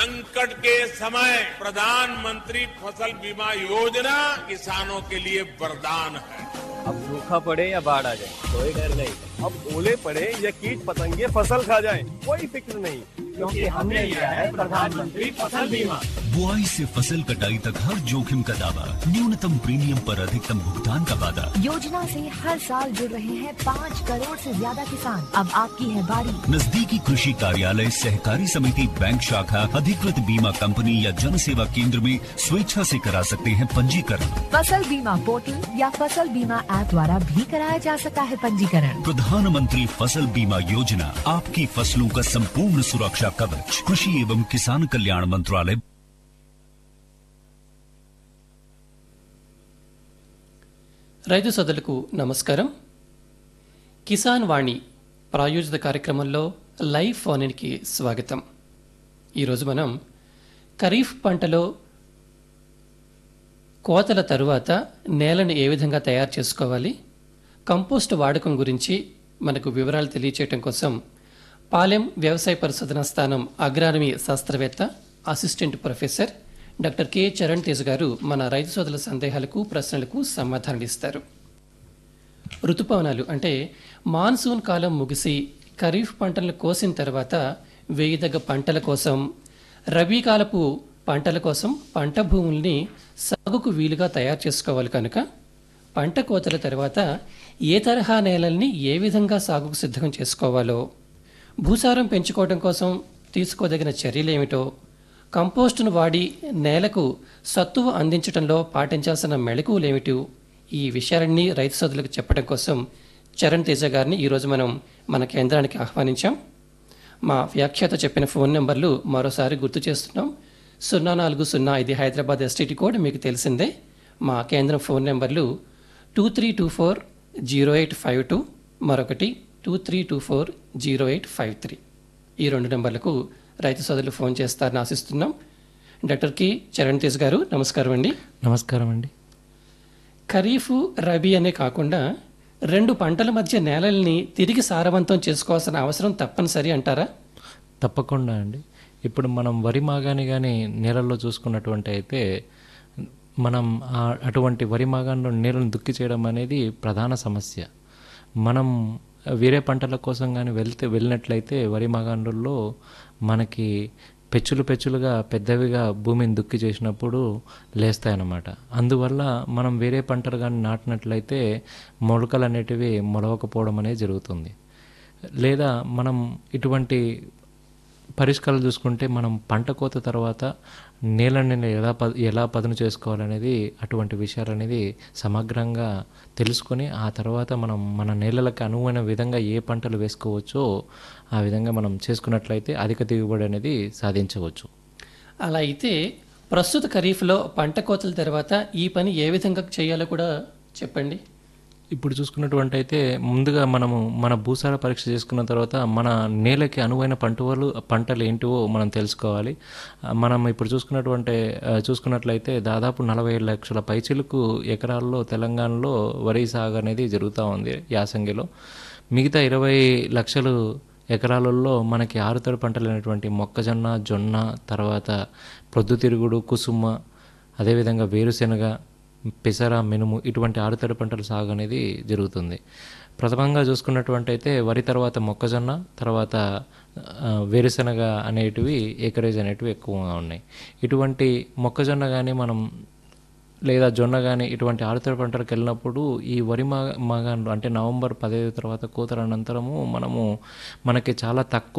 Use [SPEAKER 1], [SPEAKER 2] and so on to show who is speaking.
[SPEAKER 1] संकट के समय प्रधानमंत्री फसल बीमा योजना किसानों के लिए वरदान है
[SPEAKER 2] अब सूखा पड़े या बाढ़ आ जाए कोई डर नहीं अब ओले पड़े या कीट पतंगे फसल खा जाए कोई फिक्र नहीं क्योंकि हमने लिया है प्रधानमंत्री फसल बीमा
[SPEAKER 3] बुआई से फसल कटाई तक हर जोखिम का दावा न्यूनतम प्रीमियम पर अधिकतम भुगतान का वादा
[SPEAKER 4] योजना से हर साल जुड़ रहे हैं पाँच करोड़ से ज्यादा किसान अब आपकी है बारी
[SPEAKER 3] नजदीकी कृषि कार्यालय सहकारी समिति बैंक शाखा अधिकृत बीमा कंपनी या जन सेवा केंद्र में स्वेच्छा से करा सकते हैं पंजीकरण
[SPEAKER 4] फसल बीमा पोर्टल या फसल बीमा ऐप द्वारा भी कराया जा सकता है पंजीकरण
[SPEAKER 3] प्रधानमंत्री फसल बीमा योजना आपकी फसलों का संपूर्ण सुरक्षा कवच कृषि एवं किसान कल्याण मंत्रालय
[SPEAKER 5] రైతు సోదరులకు నమస్కారం కిసాన్ వాణి ప్రాయోజిత కార్యక్రమంలో లైవ్ ఫోన్కి స్వాగతం ఈరోజు మనం ఖరీఫ్ పంటలో కోతల తరువాత నేలను ఏ విధంగా తయారు చేసుకోవాలి కంపోస్ట్ వాడకం గురించి మనకు వివరాలు తెలియచేయటం కోసం పాలెం వ్యవసాయ పరిశోధన స్థానం అగ్రానమీ శాస్త్రవేత్త assistant professor doctor K Charan Tej garu మన రైతు సోదరుల సందేహాలకు ప్రశ్నలకు సమాధానాలు ఇస్తారు ఋతుపవనాలు అంటే మాన్సూన్ కాలం ముగిసి ఖరీఫ్ పంటలను కోసిన తర్వాత వేయదగ్గ పంటల కోసం రబీ కాలపు పంటల కోసం పంట భూముల్ని సాగుకు వీలుగా తయారు చేసుకోవాలి కనుక పంట కోతల తర్వాత ఏ తరహా నేలల్ని ఏ విధంగా సాగుకు సిద్ధం చేసుకోవాలో భూసారం పెంచుకోవడం కోసం తీసుకోదగిన చర్యలేమిటో కంపోస్టును వాడి నేలకు సత్తువ అందించడంలో పాటించాల్సిన మెళకువలేమిటి ఈ విషయాలన్నీ రైతు సోదరులకు చెప్పడం కోసం చరణ్ తేజ గారిని ఈరోజు మనం మన కేంద్రానికి ఆహ్వానించాం మా వ్యాఖ్యాత చెప్పిన ఫోన్ నెంబర్లు మరోసారి గుర్తు చేస్తున్నాం సున్నా నాలుగు సున్నా ఇది హైదరాబాద్ ఎస్టీటీ కోడ్ మీకు తెలిసిందే మా కేంద్రం ఫోన్ నెంబర్లు two three two four zero eight five two మరొకటి two three two four zero eight five three ఈ రెండు నెంబర్లకు రైతు సోదరులు ఫోన్ చేస్తారని ఆశిస్తున్నాం డాక్టర్ కి చరణ్ తేజ్ గారు నమస్కారం అండి
[SPEAKER 6] నమస్కారం అండి
[SPEAKER 5] ఖరీఫ్ రబీ అనే కాకుండా రెండు పంటల మధ్య నేలల్ని తిరిగి సారవంతం చేసుకోవాల్సిన అవసరం తప్పనిసరి అంటారా
[SPEAKER 6] తప్పకుండా అండి ఇప్పుడు మనం వరి మాగాని కానీ నేలల్లో చూసుకున్నటువంటి అయితే మనం ఆ- అటువంటి వరి మాగాన్లో నేలను దుక్కి చేయడం అనేది ప్రధాన సమస్య మనం వేరే పంటల కోసం కానీ వెళ్తే వెళ్ళినట్లయితే వరి మాగాండ్రుల్లో మనకి పెచ్చులు పెచ్చులుగా పెద్దవిగా భూమిని దుక్కి చేసినప్పుడు లేస్తాయన్నమాట అందువల్ల మనం వేరే పంటలు కానీ నాటినట్లయితే మొలకలు అనేటివి మొలవకపోవడం అనేది జరుగుతుంది లేదా మనం ఇటువంటి పరిష్కారాలు చూసుకుంటే మనం పంట కోత తర్వాత నేలని ఎలా ప ఎలా పదును చేసుకోవాలనేది అటువంటి విషయాలు అనేది సమగ్రంగా తెలుసుకొని ఆ తర్వాత మనం మన నేలలకు అనువైన విధంగా ఏ పంటలు వేసుకోవచ్చో ఆ విధంగా మనం చేసుకున్నట్లయితే అధిక దిగుబడి అనేది సాధించవచ్చు
[SPEAKER 5] అలా అయితే ప్రస్తుత ఖరీఫ్లో పంట కోతల తర్వాత ఈ పని ఏ విధంగా చేయాలో కూడా చెప్పండి
[SPEAKER 6] ఇప్పుడు చూసుకున్నటువంటి అయితే ముందుగా మనము మన భూసార పరీక్ష చేసుకున్న తర్వాత మన నేలకి అనువైన పంటలు పంటలు ఏంటివో మనం తెలుసుకోవాలి ఆ, మనం ఇప్పుడు చూసుకున్నటువంటి ఆ, చూసుకున్నట్లయితే దాదాపు నలభై ఏడు లక్షల పైచిలకు ఎకరాల్లో తెలంగాణలో వరి సాగు అనేది జరుగుతూ ఉంది యాసంగిలో మిగతా ఇరవై లక్షలు ఎకరాలలో మనకి ఆరుతడి పంటలు అయినటువంటి మొక్కజొన్న జొన్న తర్వాత ప్రొద్దుతిరుగుడు కుసుమ అదేవిధంగా వేరుశెనగ పెసర మినుము ఇటువంటి ఆరుతడి పంటల సాగు అనేది జరుగుతుంది ప్రథమంగా చూసుకున్నటువంటి అయితే వరి తర్వాత మొక్కజొన్న తర్వాత ఆ, వేరుశెనగ అనేటివి ఏకరేజ్ అనేటివి ఎక్కువగా ఉన్నాయి ఇటువంటి మొక్కజొన్న కానీ మనం లేదా జొన్న కానీ ఇటువంటి ఆరుతడి పంటలకు వెళ్ళినప్పుడు ఈ వరి మా మాగాన్లు అంటే నవంబర్ పదహైదు తర్వాత కోతల అనంతరము మనము మనకి చాలా తక్కువ